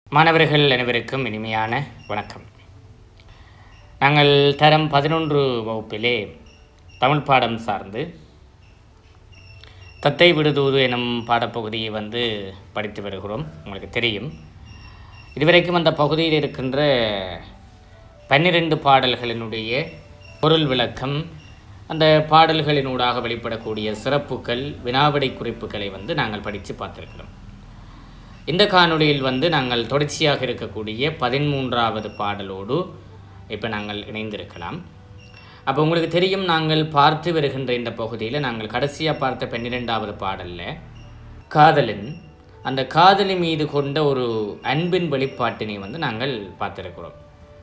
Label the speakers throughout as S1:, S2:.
S1: மாணவர்கள் அனைவருக்கும் இனிமையான வணக்கம் நாங்கள் தரம் பதினொன்று வகுப்பிலே தமிழ் பாடம் சார்ந்து தத்தை விடுதூது எனும் பாடப்பகுதியை வந்து படித்து வருகிறோம் உங்களுக்கு தெரியும் இதுவரைக்கும் அந்த பகுதியில் இருக்கின்ற பன்னிரண்டு பாடல்களினுடைய பொருள் விளக்கம் அந்த பாடல்களினூடாக வெளிப்படக்கூடிய சிறப்புகள் வினாவிடை குறிப்புகளை வந்து நாங்கள் படித்து பார்த்துருக்கிறோம் இந்த காணொளியில் வந்து நாங்கள் தொடர்ச்சியாக இருக்கக்கூடிய பதிமூன்றாவது பாடலோடு இப்போ நாங்கள் இணைந்திருக்கலாம் அப்போ உங்களுக்கு தெரியும் நாங்கள் பார்த்து வருகின்ற இந்த பகுதியில் நாங்கள் கடைசியாக பார்த்த பன்னிரெண்டாவது பாடலில் காதலன் அந்த காதலி மீது கொண்ட ஒரு அன்பின் வெளிப்பாட்டினை வந்து நாங்கள் பார்த்துருக்கிறோம்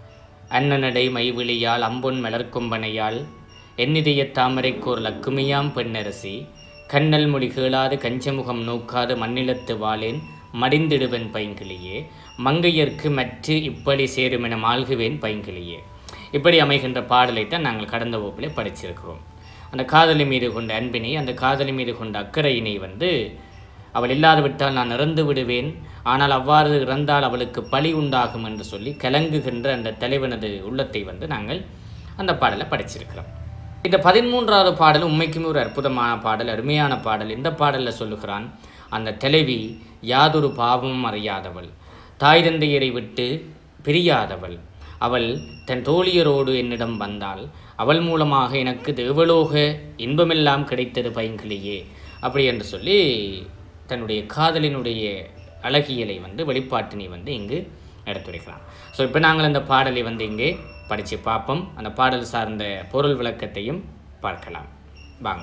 S1: அன்னநடை மைவிழியால் அம்பொன் மலர்கொம்பனையால் எண்ணிதய தாமரைக்கோர் லக்குமியாம் பெண்ணரசி கண்ணல் மொழி கேளாது கஞ்சமுகம் நோக்காது மண்ணிலத்து வாளேன் மடிந்திடுவன் பைங்கிளியே மங்கையர்க்கு மற்று இப்படி சேருமென மாழ்குவேன் பைங்கிளியே இப்படி அமைகின்ற பாடலைத்தான் நாங்கள் கடந்த வகுப்பிலே படிச்சிருக்கிறோம் அந்த காதலி மீது கொண்ட அன்பினை அந்த காதலி மீது கொண்ட அக்கறையினை வந்து அவள் இல்லாது விட்டால் நான் இறந்து விடுவேன் ஆனால் அவ்வாறு இறந்தால் அவளுக்கு பழி உண்டாகும் என்று சொல்லி கலங்குகின்ற அந்த தலைவனது உள்ளத்தை வந்து நாங்கள் அந்த பாடலை படிச்சிருக்கிறோம் இந்த பதிமூன்றாவது பாடல் உண்மைக்குமே ஒரு அற்புதமான பாடல் அருமையான பாடல் இந்த பாடலில் சொல்லுகிறான் அந்த தலைவி யாதொரு பாவமும் அறியாதவள் தாய் தந்தையரை விட்டு பிரியாதவள் அவள் தன் தோழியரோடு என்னிடம் வந்தாள் அவள் மூலமாக எனக்கு தேவலோக இன்பமெல்லாம் கிடைத்தது பைங்கிளியே அப்படி என்று சொல்லி தன்னுடைய காதலினுடைய அழகியலை வந்து வெளிப்பாட்டினை வந்து இங்கு எடுத்துரைக்கிறான் ஸோ இப்போ நாங்கள் அந்த பாடலை வந்து இங்கே படித்து பார்ப்போம் அந்த பாடல் சார்ந்த பொருள் விளக்கத்தையும் பார்க்கலாம் வாங்க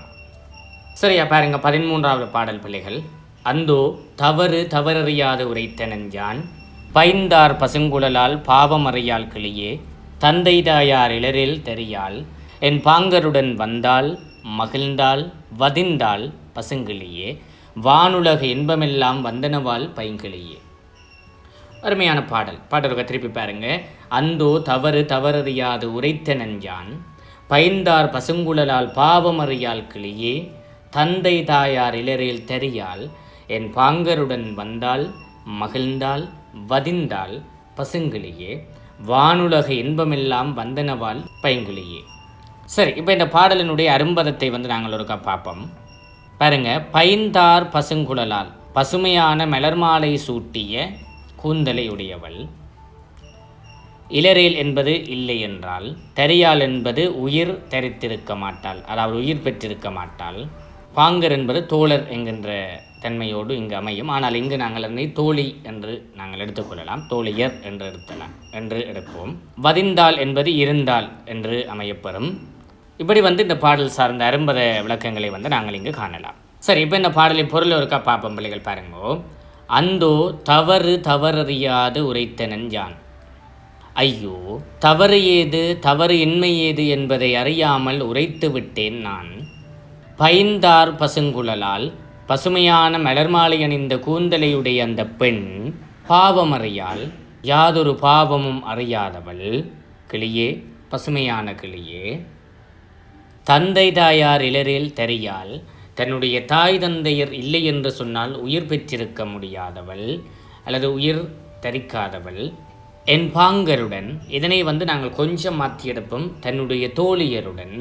S1: சரியா பாருங்க பதிமூன்றாவது பாடல் பிள்ளைகள் அந்தோ தவறு தவறறியாது உரைத்த நெஞ்சான் பைந்தார் பசுங்குழலால் பாவம் அறியால் கிளியே தந்தை தாயார் இளரில் தெரியால் என் பாங்கருடன் வந்தால் மகிழ்ந்தால் வதிந்தால் பசுங்கிளியே வானுலக இன்பமெல்லாம் வந்தனவால் பைங்கிளியே அருமையான பாடல் பாடலுக்கு திருப்பி பாருங்க அந்தோ தவறு தவறறியாது உரைத்த நஞ்சான் பைந்தார் பசுங்குழலால் பாவம் அறியால் கிளியே தந்தை தாயார் இளரில் தெரியால் என் பாங்கருடன் வந்தால் மகிழ்ந்தால் வதிந்தால் பசுங்கிளியே வானுலக இன்பமெல்லாம் வந்தனவால் பைங்கிளியே சரி இப்போ இந்த பாடலினுடைய அரும்பதத்தை வந்து நாங்கள் ஒருக்கா பார்ப்போம் பாருங்க பைந்தார் பசுங்குழலால் பசுமையான மலர்மாலை சூட்டிய கூந்தலை உடையவள் இளரேல் என்பது இல்லை என்றால் தரியால் என்பது உயிர் தரித்திருக்க மாட்டாள் அதாவது உயிர் பெற்றிருக்க மாட்டாள் பாங்கர் என்பது தோழர் என்கின்ற தன்மையோடு இங்கு அமையும் ஆனால் இங்கு நாங்கள் அதனை தோழி என்று நாங்கள் எடுத்துக்கொள்ளலாம் தோழியர் என்று எடுத்தலாம் என்று எடுப்போம் வதிந்தாள் என்பது இருந்தால் என்று அமையப்பெறும் இப்படி வந்து இந்த பாடல் சார்ந்த அரும்பத விளக்கங்களை வந்து நாங்கள் இங்கு காணலாம் சரி இப்போ இந்த பாடலின் பொருள் ஒருக்கா பார்ப்போம் பிள்ளைகள் பாருங்கோ அந்தோ தவறு தவறறியாது உரைத்த நெஞ்சான் ஐயோ தவறு ஏது தவறு இன்மை ஏது என்பதை அறியாமல் உரைத்து விட்டேன் நான் பைந்தார் பசுங்குழலால் பசுமையான மலர்மாலை அணிந்த கூந்தலையுடைய அந்த பெண் பாவமறியால் யாதொரு பாவமும் அறியாதவள் கிளியே பசுமையான கிளியே தந்தை தாயார் இளரில் தெரியால் தன்னுடைய தாய் தந்தையர் இல்லை என்று சொன்னால் உயிர் பெற்றிருக்க முடியாதவள் அல்லது உயிர் தரிக்காதவள் என் பாங்கருடன் இதனை வந்து நாங்கள் கொஞ்சம் மாற்றி எடுப்போம் தன்னுடைய தோழியருடன்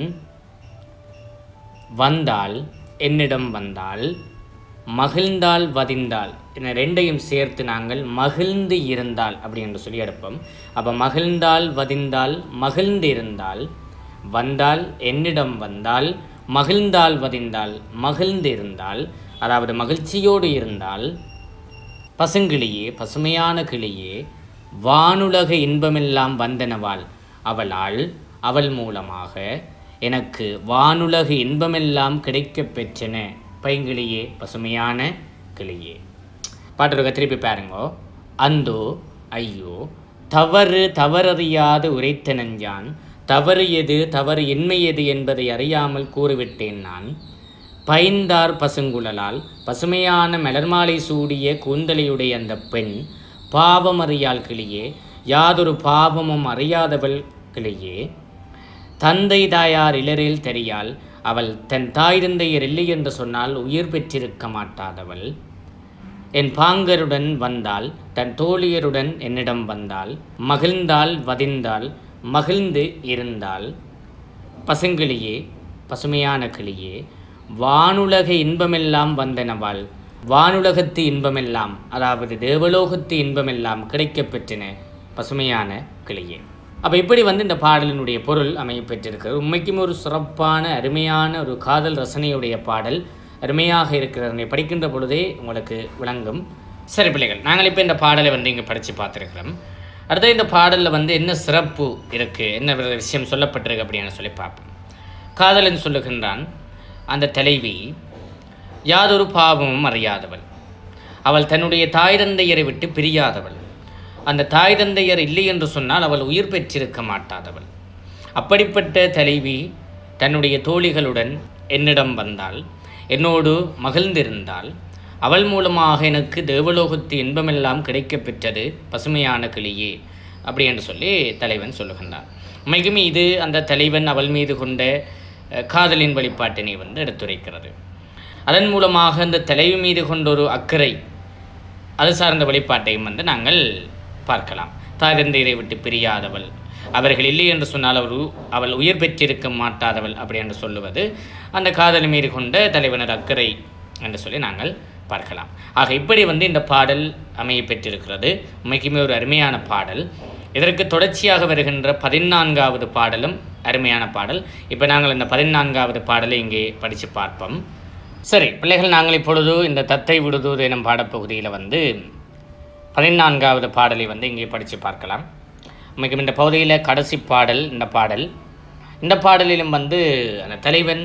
S1: வந்தால் என்னிடம் வந்தால் மகிழ்ந்தால் வதிந்தால் என ரெண்டையும் சேர்த்து நாங்கள் மகிழ்ந்து இருந்தால் அப்படி என்று சொல்லி எடுப்போம் அப்போ மகிழ்ந்தால் வதிந்தால் மகிழ்ந்து இருந்தால் வந்தால் என்னிடம் வந்தால் மகிழ்ந்தால் வதிந்தால் மகிழ்ந்து இருந்தால் அதாவது மகிழ்ச்சியோடு இருந்தால் பசுங்கிளியே பசுமையான கிளியே வானுலக இன்பமெல்லாம் வந்தனவாள் அவளால் அவள் மூலமாக எனக்கு வானுலக இன்பமெல்லாம் கிடைக்கப் பெற்றன பைங்கிளியே பசுமையான கிளியே பாட்டுருக்க திருப்பி பாருங்கோ அந்தோ ஐயோ தவறு தவறறியாது உரைத்த நெஞ்சான் தவறு எது தவறு இன்மை எது என்பதை அறியாமல் கூறிவிட்டேன் நான் பைந்தார் பசுங்குழலால் பசுமையான மலர்மாலை சூடிய கூந்தலையுடைய அந்த பெண் பாவம் அறியால் கிளியே யாதொரு பாவமும் அறியாதவள் கிளியே தந்தை தாயார் இளரில் தெரியால் அவள் தன் தாய் தந்தையர் இல்லை என்று சொன்னால் உயிர் பெற்றிருக்க மாட்டாதவள் என் பாங்கருடன் வந்தால் தன் தோழியருடன் என்னிடம் வந்தால் மகிழ்ந்தால் வதிந்தால் மகிழ்ந்து இருந்தால் பசுங்கிளியே பசுமையான கிளியே வானுலக இன்பமெல்லாம் வந்தனவாள் வானுலகத்து இன்பமெல்லாம் அதாவது தேவலோகத்து இன்பமெல்லாம் கிடைக்கப் பெற்றன பசுமையான கிளியே அப்போ இப்படி வந்து இந்த பாடலினுடைய பொருள் அமைய பெற்றிருக்கிறது உண்மைக்கும் ஒரு சிறப்பான அருமையான ஒரு காதல் ரசனையுடைய பாடல் அருமையாக இருக்கிறது படிக்கின்ற பொழுதே உங்களுக்கு விளங்கும் சரி பிள்ளைகள் நாங்கள் இப்போ இந்த பாடலை வந்து இங்கே படித்து பார்த்துருக்கிறோம் அடுத்து இந்த பாடலில் வந்து என்ன சிறப்பு இருக்குது என்ன ஒரு விஷயம் சொல்லப்பட்டிருக்கு அப்படின்னு சொல்லி பார்ப்போம் காதலன் சொல்லுகின்றான் அந்த தலைவி யாதொரு பாவமும் அறியாதவள் அவள் தன்னுடைய தாய் தந்தையரை விட்டு பிரியாதவள் அந்த தாய் தந்தையர் இல்லை என்று சொன்னால் அவள் உயிர் பெற்றிருக்க மாட்டாதவள் அப்படிப்பட்ட தலைவி தன்னுடைய தோழிகளுடன் என்னிடம் வந்தால் என்னோடு மகிழ்ந்திருந்தால் அவள் மூலமாக எனக்கு தேவலோகத்து இன்பமெல்லாம் கிடைக்கப் பெற்றது பசுமையான கிளியே அப்படி என்று சொல்லி தலைவன் சொல்லுகின்றான் உண்மைக்குமே இது அந்த தலைவன் அவள் மீது கொண்ட அஹ், காதலின் வழிபாட்டினை வந்து எடுத்துரைக்கிறது அதன் மூலமாக அந்த தலைவி மீது கொண்ட ஒரு அக்கறை அது சார்ந்த வழிபாட்டையும் வந்து நாங்கள் பார்க்கலாம் தாய் தந்தையரை விட்டு பிரியாதவள் அவர்கள் இல்லை என்று சொன்னால் அவர் உ- அவள் உயிர் பெற்றிருக்க மாட்டாதவள் அப்படி என்று சொல்லுவது அந்த காதலி மீது கொண்ட தலைவனர் அக்கறை என்று சொல்லி நாங்கள் பார்க்கலாம் ஆக இப்படி வந்து இந்த பாடல் அமைய பெற்றிருக்கிறது உண்மைக்குமே ஒரு அருமையான பாடல் இதற்கு தொடர்ச்சியாக வருகின்ற பதினான்காவது பாடலும் அருமையான பாடல் இப்போ நாங்கள் இந்த பதினான்காவது பாடலை இங்கே படித்து பார்ப்போம் சரி பிள்ளைகள் நாங்கள் இப்பொழுது இந்த தத்தை விடுதூது எனும் பாடப்பகுதியில் வந்து பதினான்காவது பாடலை வந்து இங்கே படித்து பார்க்கலாம் மிகவும் இந்த பகுதியில் கடைசி பாடல் இந்த பாடல் இந்த பாடலிலும் வந்து அந்த தலைவன்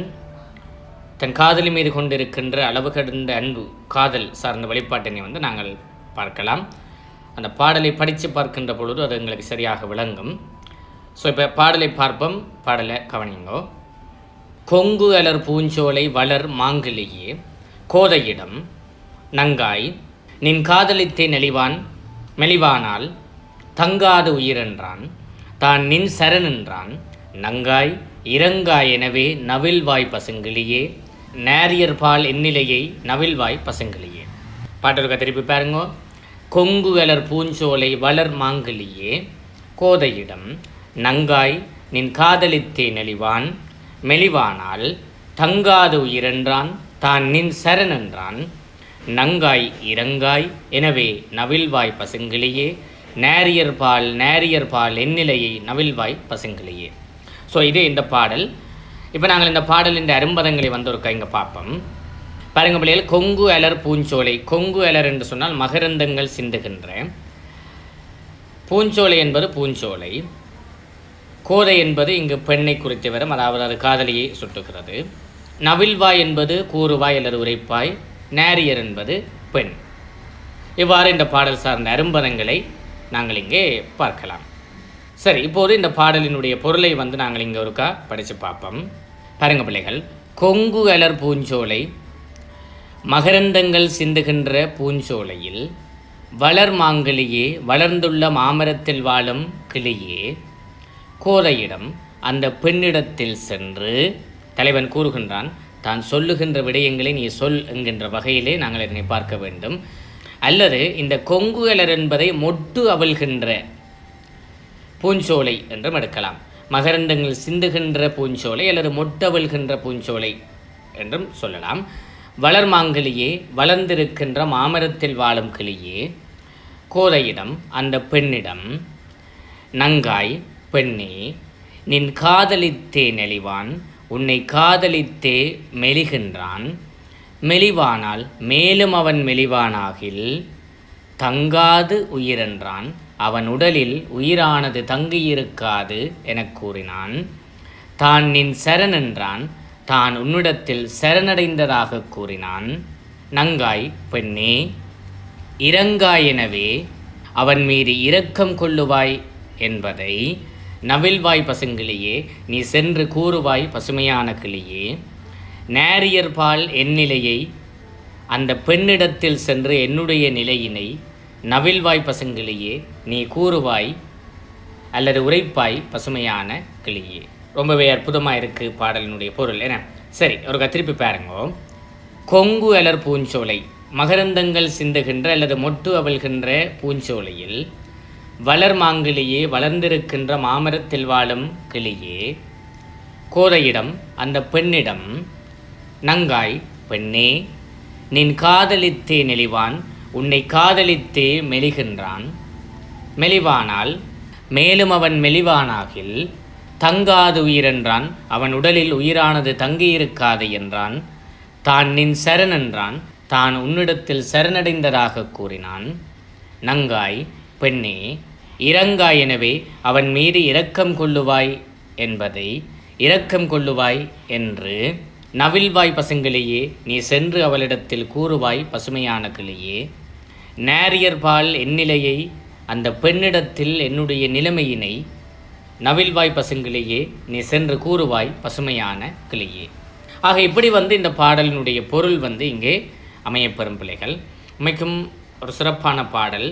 S1: தன் காதலி மீது கொண்டிருக்கின்ற அளவு கடந்த அன்பு காதல் சார்ந்த வழிபாட்டினை வந்து நாங்கள் பார்க்கலாம் அந்த பாடலை படித்து பார்க்கின்ற பொழுது அது எங்களுக்கு சரியாக விளங்கும் ஸோ இப்போ பாடலை பார்ப்போம் பாடலை கவனிங்கோ கொங்கு அலர் பூஞ்சோலை வளர் மாங்கிலியே கோதையிடம் நங்காய் நின் காதலித்தே நெளிவான் மெலிவானால் தங்காது உயிரென்றான் தான் நின் சரணென்றான் நங்காய் இறங்காய் எனவே நவில்வாய் பசுங்கிளியே நேரியர் பால் எண்ணிலையை நவில்வாய் பசுங்கிளியே பாட்டு திருப்பி பாருங்க கொங்கு அலர் பூஞ்சோலை வளர் மாங்கிலியே கோதையிடம் நங்காய் நின் காதலித்தே நெளிவான் மெலிவானால் தங்காது உயிரென்றான் தான் நின் சரணென்றான் நங்காய் இறங்காய் எனவே நவில்வாய் பசுங்கிளியே நேரியர் பால் நேரியர் பால் எண்ணிலையை நவில்வாய் பசுங்கிளியே ஸோ இது இந்த பாடல் இப்போ நாங்கள் இந்த பாடலின் அரும்பதங்களை வந்து ஒரு இங்கே பார்ப்போம் பாருங்க பிள்ளைகள் கொங்கு அலர் பூஞ்சோலை கொங்கு அலர் என்று சொன்னால் மகரந்தங்கள் சிந்துகின்ற பூஞ்சோலை என்பது பூஞ்சோலை கோதை என்பது இங்கு பெண்ணை குறித்து வரும் அதாவது அது காதலியை சுட்டுகிறது நவில்வாய் என்பது கூறுவாய் அல்லது உரைப்பாய் நேரியர் என்பது பெண் இவ்வாறு இந்த பாடல் சார்ந்த அரும்பதங்களை நாங்கள் இங்கே பார்க்கலாம் சரி இப்போது இந்த பாடலினுடைய பொருளை வந்து நாங்கள் இங்கே ஒருக்கா படித்து பார்ப்போம் பாருங்க பிள்ளைகள் கொங்கு அலர் பூஞ்சோலை மகரந்தங்கள் சிந்துகின்ற பூஞ்சோலையில் வளர் மாங்கிளியே வளர்ந்துள்ள மாமரத்தில் வாழும் கிளியே கோதையிடம் அந்த பெண்ணிடத்தில் சென்று தலைவன் கூறுகின்றான் தான் சொல்லுகின்ற விடயங்களை நீ சொல் என்கின்ற வகையிலே நாங்கள் இதனை பார்க்க வேண்டும் அல்லது இந்த கொங்குகலர் என்பதை மொட்டு அவள்கின்ற பூஞ்சோலை என்றும் எடுக்கலாம் மகரந்தங்கள் சிந்துகின்ற பூஞ்சோலை அல்லது மொட்டவள்கின்ற பூஞ்சோலை என்றும் சொல்லலாம் வளர்மாங்கிளியே வளர்ந்திருக்கின்ற மாமரத்தில் வாழும் கிளியே கோதையிடம் அந்த பெண்ணிடம் நங்காய் பெண்ணே நின் காதலித்தே நெளிவான் உன்னை காதலித்தே மெலிகின்றான் மெலிவானால் மேலும் அவன் மெலிவானாகில் தங்காது உயிரென்றான் அவன் உடலில் உயிரானது தங்கியிருக்காது எனக் கூறினான் தான் நின் சரணென்றான் தான் உன்னிடத்தில் சரணடைந்ததாக கூறினான் நங்காய் பெண்ணே இறங்காய் எனவே அவன் மீது இரக்கம் கொள்ளுவாய் என்பதை நவில்வாய் பசுங்கிளியே நீ சென்று கூறுவாய் பசுமையான கிளியே நேரியர் பால் என் நிலையை அந்த பெண்ணிடத்தில் சென்று என்னுடைய நிலையினை நவில்வாய் பசுங்கிளியே நீ கூறுவாய் அல்லது உரைப்பாய் பசுமையான கிளியே ரொம்பவே அற்புதமாக இருக்குது பாடலினுடைய பொருள் என்ன சரி ஒரு திருப்பி பாருங்க கொங்கு அலர் பூஞ்சோலை மகரந்தங்கள் சிந்துகின்ற அல்லது மொட்டு அவிழ்கின்ற பூஞ்சோலையில் வளர் மாங்கிளியே வளர்ந்திருக்கின்ற மாமரத்தில் வாழும் கிளியே கோதையிடம் அந்த பெண்ணிடம் நங்காய் பெண்ணே நின் காதலித்தே நெளிவான் உன்னை காதலித்தே மெலிகின்றான் மெலிவானால் மேலும் அவன் மெலிவானாகில் தங்காது உயிரென்றான் அவன் உடலில் உயிரானது தங்கியிருக்காது என்றான் தான் நின் சரண் என்றான் தான் உன்னிடத்தில் சரணடைந்ததாக கூறினான் நங்காய் பெண்ணே இறங்காய் எனவே அவன் மீது இரக்கம் கொள்ளுவாய் என்பதை இரக்கம் கொள்ளுவாய் என்று நவில்வாய் பசுங்கிளியே நீ சென்று அவளிடத்தில் கூறுவாய் பசுமையான கிளியே நேரியர்பால் எந்நிலையை அந்த பெண்ணிடத்தில் என்னுடைய நிலைமையினை நவில்வாய் பசுங்கிளியே நீ சென்று கூறுவாய் பசுமையான கிளியே ஆக இப்படி வந்து இந்த பாடலினுடைய பொருள் வந்து இங்கே அமையப்பெறும் பிள்ளைகள் உமைக்கும் ஒரு சிறப்பான பாடல்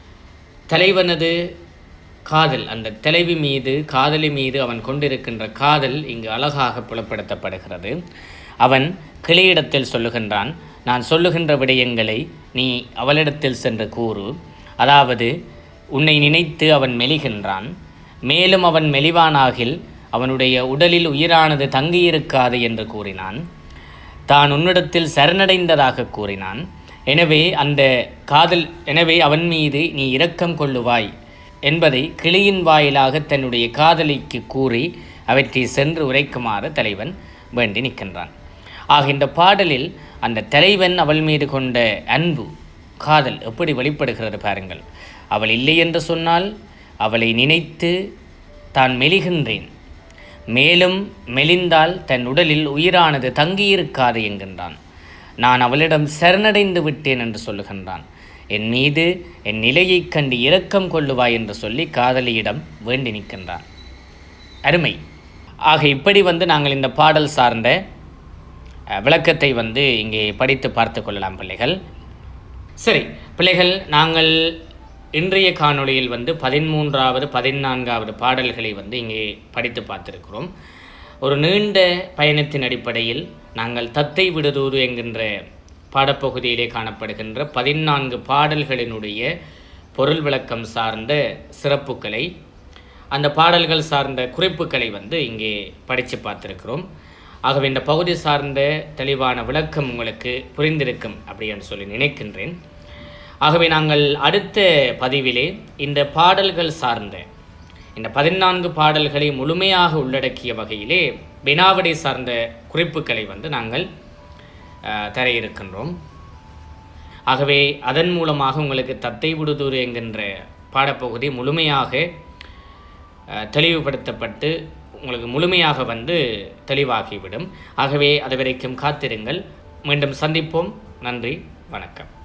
S1: தலைவனது காதல் அந்த தலைவி மீது காதலி மீது அவன் கொண்டிருக்கின்ற காதல் இங்கு அழகாக புலப்படுத்தப்படுகிறது அவன் கிளியிடத்தில் சொல்லுகின்றான் நான் சொல்லுகின்ற விடயங்களை நீ அவளிடத்தில் சென்று கூறு அதாவது உன்னை நினைத்து அவன் மெலிகின்றான் மேலும் அவன் மெலிவானாகில் அவனுடைய உடலில் உயிரானது தங்கியிருக்காது என்று கூறினான் தான் உன்னிடத்தில் சரணடைந்ததாக கூறினான் எனவே அந்த காதல் எனவே அவன் மீது நீ இரக்கம் கொள்ளுவாய் என்பதை கிளியின் வாயிலாக தன்னுடைய காதலிக்கு கூறி அவற்றை சென்று உரைக்குமாறு தலைவன் வேண்டி நிற்கின்றான் ஆக இந்த பாடலில் அந்த தலைவன் அவள் மீது கொண்ட அன்பு காதல் எப்படி வெளிப்படுகிறது பாருங்கள் அவள் இல்லை என்று சொன்னால் அவளை நினைத்து தான் மெலிகின்றேன் மேலும் மெலிந்தால் தன் உடலில் உயிரானது தங்கியிருக்காது என்கின்றான் நான் அவளிடம் சரணடைந்து விட்டேன் என்று சொல்லுகின்றான் என் மீது என் நிலையைக் கண்டு இரக்கம் கொள்ளுவாய் என்று சொல்லி காதலியிடம் வேண்டி நிற்கின்றான் அருமை ஆக இப்படி வந்து நாங்கள் இந்த பாடல் சார்ந்த அஹ், விளக்கத்தை வந்து இங்கே படித்து பார்த்து கொள்ளலாம் பிள்ளைகள் சரி பிள்ளைகள் நாங்கள் இன்றைய காணொளியில் வந்து பதிமூன்றாவது பதினான்காவது பாடல்களை வந்து இங்கே படித்து பார்த்திருக்கிறோம் ஒரு நீண்ட பயணத்தின் அடிப்படையில் நாங்கள் தத்தை விடுதூது என்கின்ற பாடப்பகுதியிலே காணப்படுகின்ற பதினான்கு பாடல்களினுடைய பொருள் விளக்கம் சார்ந்த சிறப்புகளை அந்த பாடல்கள் சார்ந்த குறிப்புகளை வந்து இங்கே படித்து பார்த்துருக்கிறோம் ஆகவே இந்த பகுதி சார்ந்த தெளிவான விளக்கம் உங்களுக்கு புரிந்திருக்கும் அப்படின்னு சொல்லி நினைக்கின்றேன் ஆகவே நாங்கள் அடுத்த பதிவிலே இந்த பாடல்கள் சார்ந்த இந்த பதினான்கு பாடல்களை முழுமையாக உள்ளடக்கிய வகையிலே வினாவிடை சார்ந்த குறிப்புகளை வந்து நாங்கள் அஹ், தர இருக்கின்றோம் ஆகவே அதன் மூலமாக உங்களுக்கு தத்தை விடுதூர் என்கின்ற பாடப்பகுதி முழுமையாக அஹ், தெளிவுபடுத்தப்பட்டு உங்களுக்கு முழுமையாக வந்து தெளிவாகிவிடும் ஆகவே அது வரைக்கும் காத்திருங்கள் மீண்டும் சந்திப்போம் நன்றி வணக்கம்